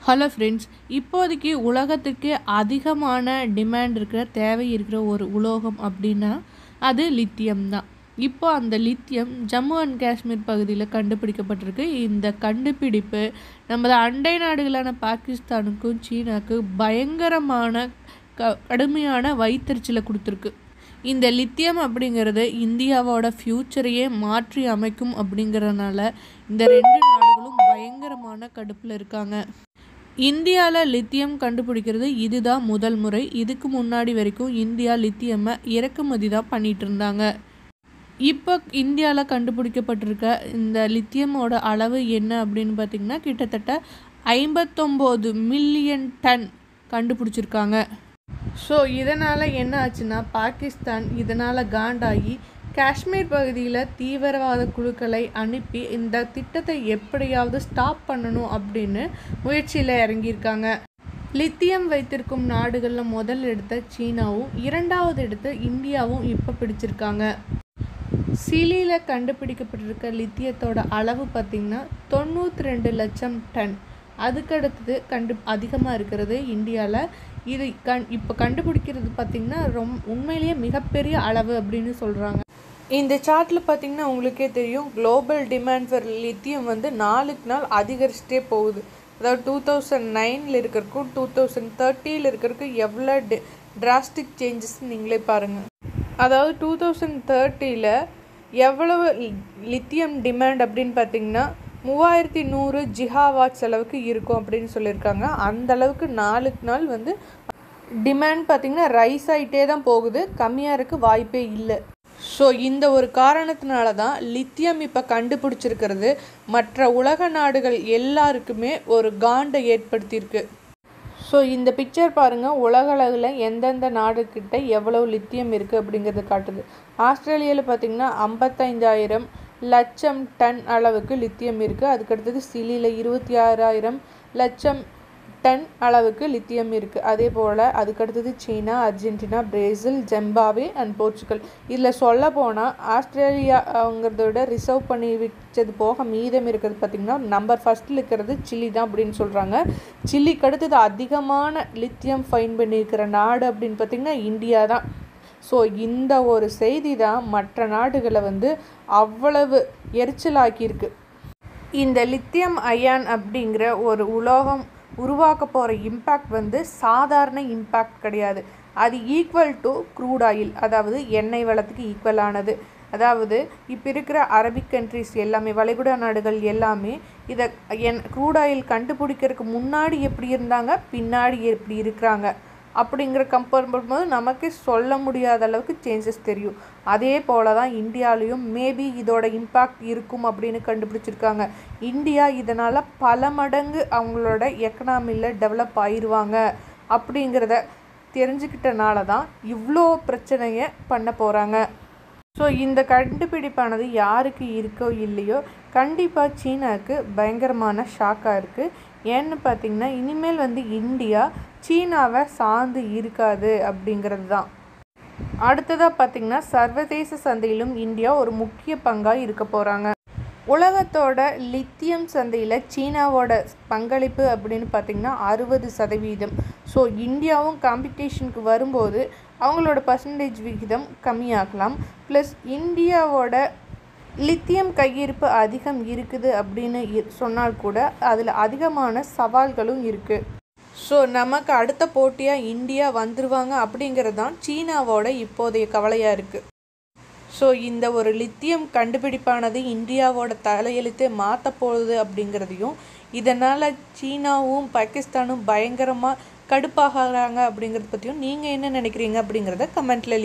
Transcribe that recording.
hello friends இப்போதைக்கு உலகத்துக்கு அதிகமான டிமாண்ட் இருக்கிற தேவை இருக்கிற ஒரு உலோகம் அப்படின்னா அது லித்தியம் தான் இப்போ அந்த லித்தியம் ஜம்மு அண்ட் காஷ்மீர் பகுதியில் கண்டுபிடிக்கப்பட்டிருக்கு இந்த கண்டுபிடிப்பு நமது அண்டை நாடுகளான பாகிஸ்தானுக்கும் சீனாவுக்கும் பயங்கரமான க கடுமையான வயிற்றுச்சலை கொடுத்துருக்கு இந்த லித்தியம் அப்படிங்கிறது இந்தியாவோட ஃப்யூச்சரையே மாற்றி அமைக்கும் அப்படிங்கிறதுனால இந்த ரெண்டு நாடுகளும் பயங்கரமான கடுப்பில் இருக்காங்க இந்தியாவில் லித்தியம் கண்டுபிடிக்கிறது இதுதான் முதல் முறை இதுக்கு முன்னாடி வரைக்கும் இந்தியா லித்தியமை இறக்குமதி தான் பண்ணிட்டு இருந்தாங்க இப்போ இந்தியாவில் கண்டுபிடிக்கப்பட்டிருக்க இந்த லித்தியமோட அளவு என்ன அப்படின்னு பார்த்திங்கன்னா கிட்டத்தட்ட ஐம்பத்தொம்போது மில்லியன் டன் கண்டுபிடிச்சிருக்காங்க ஸோ இதனால் என்ன ஆச்சுன்னா பாகிஸ்தான் இதனால் காண்டாகி காஷ்மீர் பகுதியில் தீவிரவாத குழுக்களை அனுப்பி இந்த திட்டத்தை எப்படியாவது ஸ்டாப் பண்ணணும் அப்படின்னு முயற்சியில் இறங்கியிருக்காங்க லித்தியம் வைத்திருக்கும் நாடுகளில் முதல் எடுத்த சீனாவும் இரண்டாவது எடுத்த இந்தியாவும் இப்போ பிடிச்சிருக்காங்க சிலியில் கண்டுபிடிக்கப்பட்டிருக்க லித்தியத்தோட அளவு பார்த்திங்கன்னா தொண்ணூற்றி ரெண்டு லட்சம் டன் அதுக்கடுத்தது கண்டு அதிகமாக இருக்கிறது இந்தியாவில் இது கண் இப்போ கண்டுபிடிக்கிறது பார்த்திங்கன்னா ரொம் உண்மையிலேயே மிகப்பெரிய அளவு அப்படின்னு சொல்கிறாங்க இந்த சார்ட்டில் பார்த்திங்கன்னா உங்களுக்கே தெரியும் குளோபல் டிமாண்ட் ஃபார் லித்தியம் வந்து நாளுக்கு நாள் அதிகரிச்சுட்டே போகுது அதாவது டூ தௌசண்ட் நைனில் இருக்கிறக்கும் டூ தௌசண்ட் தேர்ட்டியில் இருக்கிறதுக்கு எவ்வளோ டி டிராஸ்டிக் சேஞ்சஸ் நீங்களே பாருங்கள் அதாவது டூ தௌசண்ட் தேர்ட்டியில் எவ்வளவு லித்தியம் டிமாண்ட் அப்படின்னு பார்த்தீங்கன்னா மூவாயிரத்தி நூறு ஜிஹாவாட் அளவுக்கு இருக்கும் அப்படின்னு சொல்லியிருக்காங்க அந்த அளவுக்கு நாளுக்கு நாள் வந்து டிமாண்ட் பார்த்திங்கன்னா ரைஸ் ஆகிட்டே தான் போகுது கம்மியாக இருக்க வாய்ப்பே இல்லை ஸோ இந்த ஒரு காரணத்தினால தான் லித்தியம் இப்போ கண்டுபிடிச்சிருக்கிறது மற்ற உலக நாடுகள் எல்லாருக்குமே ஒரு காண்டை ஏற்படுத்தியிருக்கு ஸோ இந்த பிக்சர் பாருங்கள் உலகளவில் எந்தெந்த நாடுக்கிட்ட எவ்வளவு லித்தியம் இருக்குது அப்படிங்கிறது காட்டுது ஆஸ்திரேலியாவில் பார்த்திங்கன்னா ஐம்பத்தைந்தாயிரம் லட்சம் டன் அளவுக்கு லித்தியம் இருக்குது அதுக்கடுத்தது சிலியில் இருபத்தி ஆறாயிரம் லட்சம் டன் அளவுக்கு லித்தியம் இருக்குது அதே போல் அதுக்கடுத்தது China Argentina Brazil Zimbabwe and Portugal இதில் சொல்ல போனால் ஆஸ்திரேலியாங்கிறத விட ரிசர்வ் பண்ணி வச்சது போக மீதம் இருக்கிறது பார்த்திங்கன்னா நம்பர் ஃபஸ்ட்டில் இருக்கிறது சில்லி தான் அப்படின்னு சொல்கிறாங்க சில்லிக்கு அடுத்தது அதிகமான லித்தியம் ஃபைன் பண்ணியிருக்கிற நாடு அப்படின்னு பார்த்திங்கன்னா இந்தியா தான் ஸோ இந்த ஒரு செய்தி தான் மற்ற நாடுகளை வந்து அவ்வளவு எரிச்சலாக்கியிருக்கு இந்த லித்தியம் அயான் அப்படிங்கிற ஒரு உலோகம் உருவாக்க போகிற இம்பேக்ட் வந்து சாதாரண இம்பேக்ட் கிடையாது அது ஈக்குவல் டு க்ரூட் ஆயில் அதாவது எண்ணெய் வளத்துக்கு ஈக்குவலானது அதாவது இப்போ இருக்கிற அரபிக் கண்ட்ரிஸ் எல்லாமே வளைகுடா நாடுகள் எல்லாமே இதை என் க்ரூட் ஆயில் கண்டுபிடிக்கிறதுக்கு முன்னாடி எப்படி இருந்தாங்க பின்னாடி எப்படி இருக்கிறாங்க அப்படிங்கிற கம்பேர் பண்ணும்போது நமக்கே சொல்ல முடியாத அளவுக்கு சேஞ்சஸ் தெரியும் அதே போல தான் இந்தியாலேயும் மேபி இதோட இம்பேக்ட் இருக்கும் அப்படின்னு கண்டுபிடிச்சிருக்காங்க இந்தியா இதனால் பல மடங்கு அவங்களோட எக்கனாமியில் டெவலப் ஆயிடுவாங்க அப்படிங்கிறத தெரிஞ்சுக்கிட்டனால தான் இவ்வளோ பிரச்சனையை பண்ண போகிறாங்க ஸோ இந்த கண்டுபிடிப்பானது யாருக்கு இருக்கோ இல்லையோ கண்டிப்பாக சீனாவுக்கு பயங்கரமான ஷாக்காக இருக்குது ஏன்னு பார்த்தீங்கன்னா இனிமேல் வந்து இந்தியா சீனாவை சார்ந்து இருக்காது அப்படிங்கிறது தான் அடுத்ததாக பார்த்திங்கன்னா சர்வதேச சந்தையிலும் இந்தியா ஒரு முக்கிய பங்காக இருக்க போகிறாங்க உலகத்தோட லித்தியம் சந்தையில் சீனாவோட பங்களிப்பு அப்படின்னு பார்த்திங்கன்னா அறுபது சதவீதம் ஸோ இந்தியாவும் காம்படிஷனுக்கு வரும்போது அவங்களோட பர்சன்டேஜ் விகிதம் கம்மியாகலாம் ப்ளஸ் இந்தியாவோட லித்தியம் கையிருப்பு அதிகம் இருக்குது அப்படின்னு சொன்னால் கூட அதில் அதிகமான சவால்களும் இருக்குது ஸோ நமக்கு அடுத்த போட்டியாக இந்தியா வந்துருவாங்க அப்படிங்கிறது தான் சீனாவோட இப்போதைய கவலையாக இருக்குது ஸோ இந்த ஒரு லித்தியம் கண்டுபிடிப்பானது இந்தியாவோட தலையெழுத்தே மாற்ற போகுது அப்படிங்கிறதையும் இதனால் சீனாவும் பாகிஸ்தானும் பயங்கரமாக கடுப்பாகிறாங்க அப்படிங்கிறத பற்றியும் நீங்கள் என்ன நினைக்கிறீங்க அப்படிங்கிறத கமெண்ட்டில்